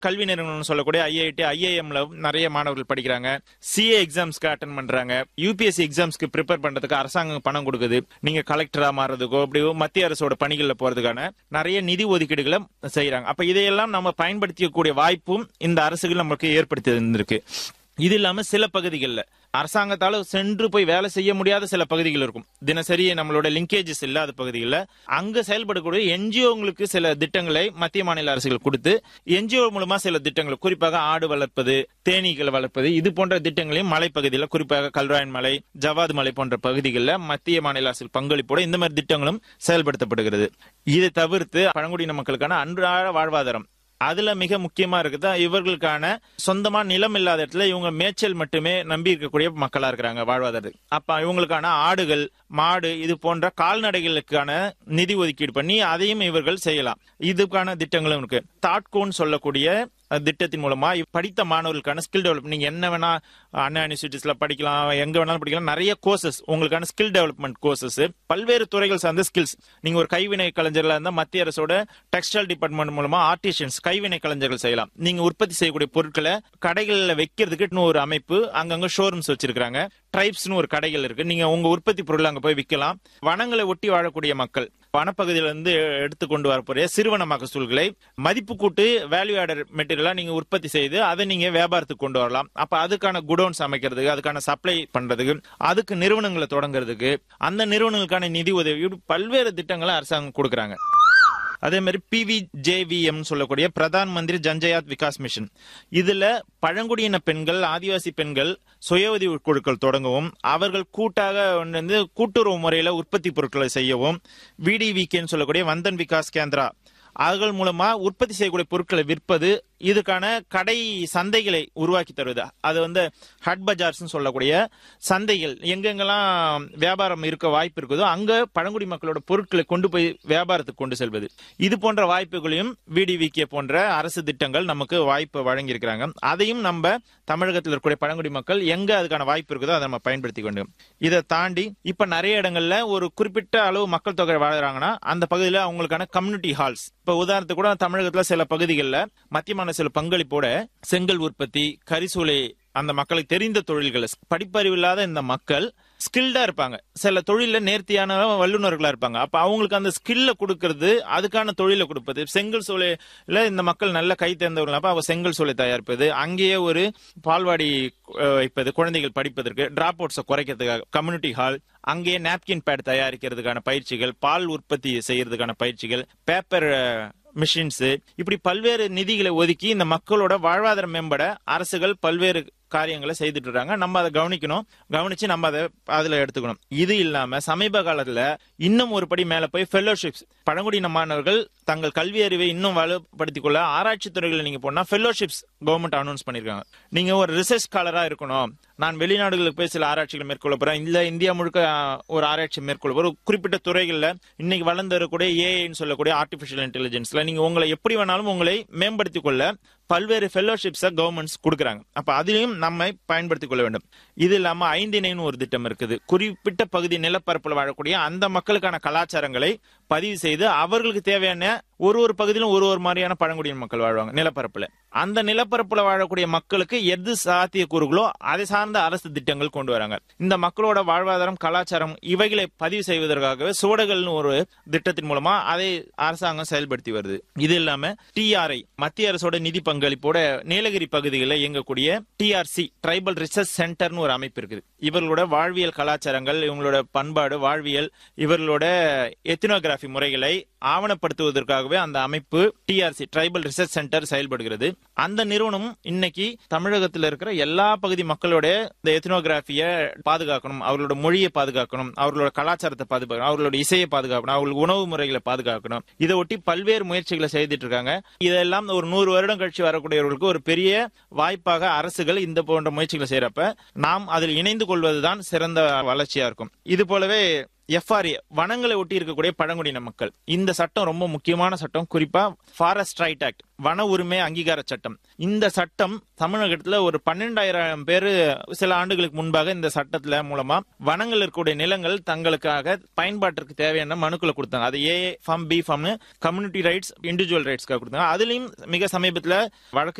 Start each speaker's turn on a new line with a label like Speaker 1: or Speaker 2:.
Speaker 1: கல்வி நிறுவனம் சொல்லக்கூடிய ஐஐடி ஐஐஎம்ல நிறைய மாணவர்கள் படிக்கிறாங்க சிஏ எக்ஸாம்ஸ்க்கு அட்டன் பண்றாங்க யூபிஎஸ்சி எக்ஸாம்ஸ்க்கு ப்ரிப்பேர் பண்றதுக்கு அரசாங்கம் பணம் கொடுக்குது நீங்க கலெக்டரா மாறதுக்கோ அப்படி மத்திய அரசோட பணிகள்ல போறதுக்கான நிறைய நிதி ஒதுக்கீடுகளை செய்யறாங்க அப்ப இதையெல்லாம் நம்ம பயன்படுத்திக்கக்கூடிய வாய்ப்பும் இந்த அரசுகள் நமக்கு ஏற்படுத்தி இருந்திருக்கு இது இல்லாம சில பகுதிகளில் அரசாங்கத்தால சென்று போய் வேலை செய்ய முடியாத சில பகுதிகள் இருக்கும் தினசரி நம்மளோட லிங்கேஜஸ் இல்லாத பகுதிகளில் அங்க செயல்படக்கூடிய என்ஜிஓங்களுக்கு சில திட்டங்களை மத்திய மாநில அரசுகள் கொடுத்து என்ஜிஓ மூலமா சில திட்டங்கள் குறிப்பாக ஆடு வளர்ப்பது தேனீக்கள் வளர்ப்பது இது போன்ற திட்டங்களையும் மலைப்பகுதியில் குறிப்பாக கல்ராயன் மலை ஜவாது மலை போன்ற பகுதிகளில் மத்திய மாநில அரசு பங்களிப்போட இந்த மாதிரி திட்டங்களும் செயல்படுத்தப்படுகிறது இதை தவிர்த்து பழங்குடியின மக்களுக்கான அன்றாட வாழ்வாதாரம் அதுல மிக முக்கியமா இருக்குது இவர்களுக்கான சொந்தமா நிலம் இல்லாத இடத்துல இவங்க மேய்ச்சல் மட்டுமே நம்பி இருக்கக்கூடிய மக்களா இருக்கிறாங்க வாழ்வாதாரம் அப்ப இவங்களுக்கான ஆடுகள் மாடு இது போன்ற கால்நடைகளுக்கான நிதி ஒதுக்கீடு பண்ணி அதையும் இவர்கள் செய்யலாம் இதுக்கான திட்டங்களும் இருக்கு தாட்கோன் சொல்லக்கூடிய திட்டத்தின் மூலமா படித்த மாணவர்களுக்கான ஸ்கில் டெவலப் நீங்க என்ன வேணா அண்ணா யூனிவர்சிட்டிஸ்ல படிக்கலாம் எங்க வேணாலும் படிக்கலாம் நிறைய கோர்சஸ் உங்களுக்கான ஸ்கில் டெவலப்மெண்ட் கோர்சஸ் பல்வேறு துறைகள் சார்ந்த ஸ்கில்ஸ் நீங்க ஒரு கைவினை கலைஞர்களா இருந்தா மத்திய அரசோட டெக்ஸ்டைல் டிபார்ட்மெண்ட் மூலமா ஆர்டிஷியன்ஸ் கைவினை கலைஞர்கள் செய்யலாம் நீங்க உற்பத்தி செய்யக்கூடிய பொருட்களை கடைகளில் வைக்கிறதுக்கு இன்னும் ஒரு அமைப்பு அங்கங்க ஷோரூம்ஸ் வச்சிருக்காங்க ட்ரைப்ஸ்னு ஒரு கடைகள் இருக்கு நீங்க உங்க உற்பத்தி பொருள் அங்க போய் விற்கலாம் வனங்களை ஒட்டி வாழக்கூடிய மக்கள் வனப்பகுதியில இருந்து எடுத்து கொண்டு வரக்கூடிய சிறுவன மகசூல்களை மதிப்பு கூட்டு வேல்யூ ஆடர் மெட்டீரியலா நீங்க உற்பத்தி செய்து அதை நீங்க வியாபாரத்துக்கு கொண்டு வரலாம் அப்ப அதுக்கான குடோன்ஸ் அமைக்கிறதுக்கு அதுக்கான சப்ளை பண்றதுக்கு அதுக்கு நிறுவனங்களை தொடங்குறதுக்கு அந்த நிறுவனங்களுக்கான நிதி உதவி இப்படி பல்வேறு திட்டங்களை அரசாங்கம் கொடுக்கறாங்க அதே மாதிரி பிவிஜேவிஎம் சொல்லக்கூடிய பிரதான் மந்திரி ஜன்ஜயாத் விகாஸ் மிஷன் இதுல பழங்குடியின பெண்கள் ஆதிவாசி பெண்கள் சுய உதவி குழுக்கள் தொடங்கவும் அவர்கள் கூட்டாக வந்து கூட்டுறவு முறையில உற்பத்தி பொருட்களை செய்யவும் விடிவிகேன்னு சொல்லக்கூடிய வந்தன் விகாஸ் கேந்திரா அவர்கள் மூலமா உற்பத்தி செய்யக்கூடிய பொருட்களை விற்பது இதுக்கான கடை சந்தைகளை உருவாக்கி தருவது அது வந்து ஹட் பஜார்ஸ் சொல்லக்கூடிய சந்தைகள் எங்கெங்கெல்லாம் வியாபாரம் இருக்க வாய்ப்பு இருக்குதோ அங்க பழங்குடி மக்களோட பொருட்களை கொண்டு போய் வியாபாரத்துக்கு கொண்டு செல்வது இது போன்ற வாய்ப்புகளையும் விடிவிகே போன்ற அரசு திட்டங்கள் நமக்கு வாய்ப்பு வழங்கி இருக்கிறாங்க அதையும் நம்ம தமிழகத்தில் இருக்கக்கூடிய பழங்குடி மக்கள் எங்க அதுக்கான வாய்ப்பு இருக்குதோ அதை நம்ம பயன்படுத்தி கொண்டு இதை தாண்டி இப்ப நிறைய இடங்கள்ல ஒரு குறிப்பிட்ட அளவு மக்கள் தொகை வாழறாங்கன்னா அந்த பகுதியில் அவங்களுக்கான கம்யூனிட்டி ஹால்ஸ் இப்ப உதாரணத்துக்கு கூட தமிழகத்துல சில பகுதிகளில் மத்திய மாநில சில பங்களிப்போட செங்கல் உற்பத்தி கரிசூலை அந்த மக்களுக்கு தெரிந்த தொழில்கள் படிப்பறிவு இல்லாத இந்த மக்கள் ஸ்கில்டா இருப்பாங்க சில தொழில நேர்த்தியான வல்லுநர்களா இருப்பாங்க அப்ப அவங்களுக்கு அந்த ஸ்கில்ல கொடுக்கறது அதுக்கான தொழிலை கொடுப்பது செங்கல் சூளையில இந்த மக்கள் நல்ல கை தேர்ந்தவர்கள் அப்ப அவங்க செங்கல் சூளை தயாரிப்பது அங்கேயே ஒரு பால்வாடி வைப்பது குழந்தைகள் படிப்பதற்கு டிராப் அவுட்ஸை குறைக்கிறதுக்காக கம்யூனிட்டி ஹால் அங்கேயே நாப்கின் பேட் தயாரிக்கிறதுக்கான பயிற்சிகள் பால் உற்பத்தி செய்யறதுக்கான பயிற்சிகள் பேப்பர் மிஷின்ஸ் இப்படி பல்வேறு நிதிகளை ஒதுக்கி இந்த மக்களோட வாழ்வாதாரம் மேம்பட அரசுகள் பல்வேறு காரியங்களை செய்துட்டு இருக்காங்க நம்ம அதை கவனிக்கணும் கவனிச்சு நம்ம அதை அதுல எடுத்துக்கணும் இது இல்லாம சமீப காலத்துல இன்னும் ஒரு படி மேல போய் ஃபெல்லோஷிப்ஸ் பழங்குடியின மாணவர்கள் தங்கள் கல்வி அறிவை இன்னும் வலுப்படுத்திக் கொள்ள ஆராய்ச்சி துறைகளில் நீங்க போனா ஃபெல்லோஷிப்ஸ் கவர்மெண்ட் அனௌன்ஸ் பண்ணிருக்காங்க நீங்க ஒரு ரிசர்ச் ஸ்காலரா இருக்கணும் நான் வெளிநாடுகளுக்கு போய் சில ஆராய்ச்சிகளை மேற்கொள்ள போறேன் இல்ல இந்தியா முழுக்க ஒரு ஆராய்ச்சி மேற்கொள்ள ஒரு குறிப்பிட்ட துறைகள்ல இன்னைக்கு வளர்ந்து வரக்கூடிய ஏஐன்னு சொல்லக்கூடிய ஆர்டிபிஷியல் இன்டெலிஜென்ஸ்ல நீங்க உங்களை எப்படி வேணாலும் உங்களை மேம்படுத்திக் கொள்ள பல்வேறு ஃபெல்லோஷிப்ஸை கவர்மெண்ட்ஸ் கொடுக்குறாங்க அப்ப அதிலையும் நம்ம பயன்படுத்திக் கொள்ள வேண்டும் இது இல்லாம ஐந்திணைன்னு ஒரு திட்டம் இருக்குது குறிப்பிட்ட பகுதி நிலப்பரப்புல வாழக்கூடிய அந்த மக்களுக்கான கலாச்சாரங்களை பதிவு செய்து அவர்களுக்கு தேவையான ஒரு ஒரு பகுதியிலும் ஒரு ஒரு மாதிரியான பழங்குடியின மக்கள் வாழ்வாங்க நிலப்பரப்புல அந்த நிலப்பரப்புல வாழக்கூடிய மக்களுக்கு எது சாத்தியக்கூறுகளோ அதை சார்ந்த அரசு திட்டங்கள் கொண்டு வராங்க இந்த மக்களோட வாழ்வாதாரம் கலாச்சாரம் இவைகளை பதிவு செய்வதற்காகவே சோடகள்னு ஒரு திட்டத்தின் மூலமா அதை அரசாங்கம் செயல்படுத்தி வருது இது இல்லாம டிஆர்ஐ மத்திய அரசோட நிதி பங்களிப்போட நீலகிரி பகுதிகளில் இயங்கக்கூடிய டிஆர்சி ட்ரைபல் ரிசர்ச் சென்டர்னு ஒரு அமைப்பு இருக்குது இவர்களோட வாழ்வியல் கலாச்சாரங்கள் இவங்களோட பண்பாடு வாழ்வியல் இவர்களோட எத்தினோகிராபி முறைகளை ஆவணப்படுத்துவதற்காகவே அந்த அமைப்பு டிஆர்சி ட்ரைபல் ரிசர்ச் சென்டர் செயல்படுகிறது அந்த நிறுவனம் இன்னைக்கு தமிழகத்தில் இருக்கிற எல்லா பகுதி மக்களோட இந்த எத்தினோகிராபிய பாதுகாக்கணும் அவர்களோட மொழியை பாதுகாக்கணும் அவர்களோட கலாச்சாரத்தை பாதுகாக்கணும் அவர்களோட இசையை பாதுகாக்கணும் அவர்கள் உணவு முறைகளை பாதுகாக்கணும் இதை ஒட்டி பல்வேறு முயற்சிகளை செய்துட்டு இருக்காங்க இதெல்லாம் ஒரு நூறு வருடம் கழிச்சு வரக்கூடியவர்களுக்கு ஒரு பெரிய வாய்ப்பாக அரசுகள் இந்த போன்ற முயற்சிகளை செய்யறப்ப நாம் அதில் இணைந்து கொள்வதுதான் சிறந்த வளர்ச்சியா இருக்கும் இது போலவே எஃப்ஆர்ஏ வனங்களை ஒட்டி இருக்கக்கூடிய பழங்குடியின மக்கள் இந்த சட்டம் ரொம்ப முக்கியமான சட்டம் குறிப்பா ஃபாரஸ்ட் ரைட் ஆக்ட் வன உரிமை அங்கீகார சட்டம் இந்த சட்டம் தமிழகத்துல ஒரு பன்னெண்டாயிரம் பேர் சில ஆண்டுகளுக்கு முன்பாக இந்த சட்டத்துல மூலமா வனங்கள் இருக்கக்கூடிய நிலங்கள் தங்களுக்காக பயன்பாட்டிற்கு தேவையான மனுக்களை கொடுத்தாங்க அது ஏ ஃபார்ம் பி ஃபார்ம்னு கம்யூனிட்டி ரைட்ஸ் இண்டிவிஜுவல் ரைட்ஸ்க்காக கொடுத்தாங்க அதுலயும் மிக சமீபத்துல வழக்கு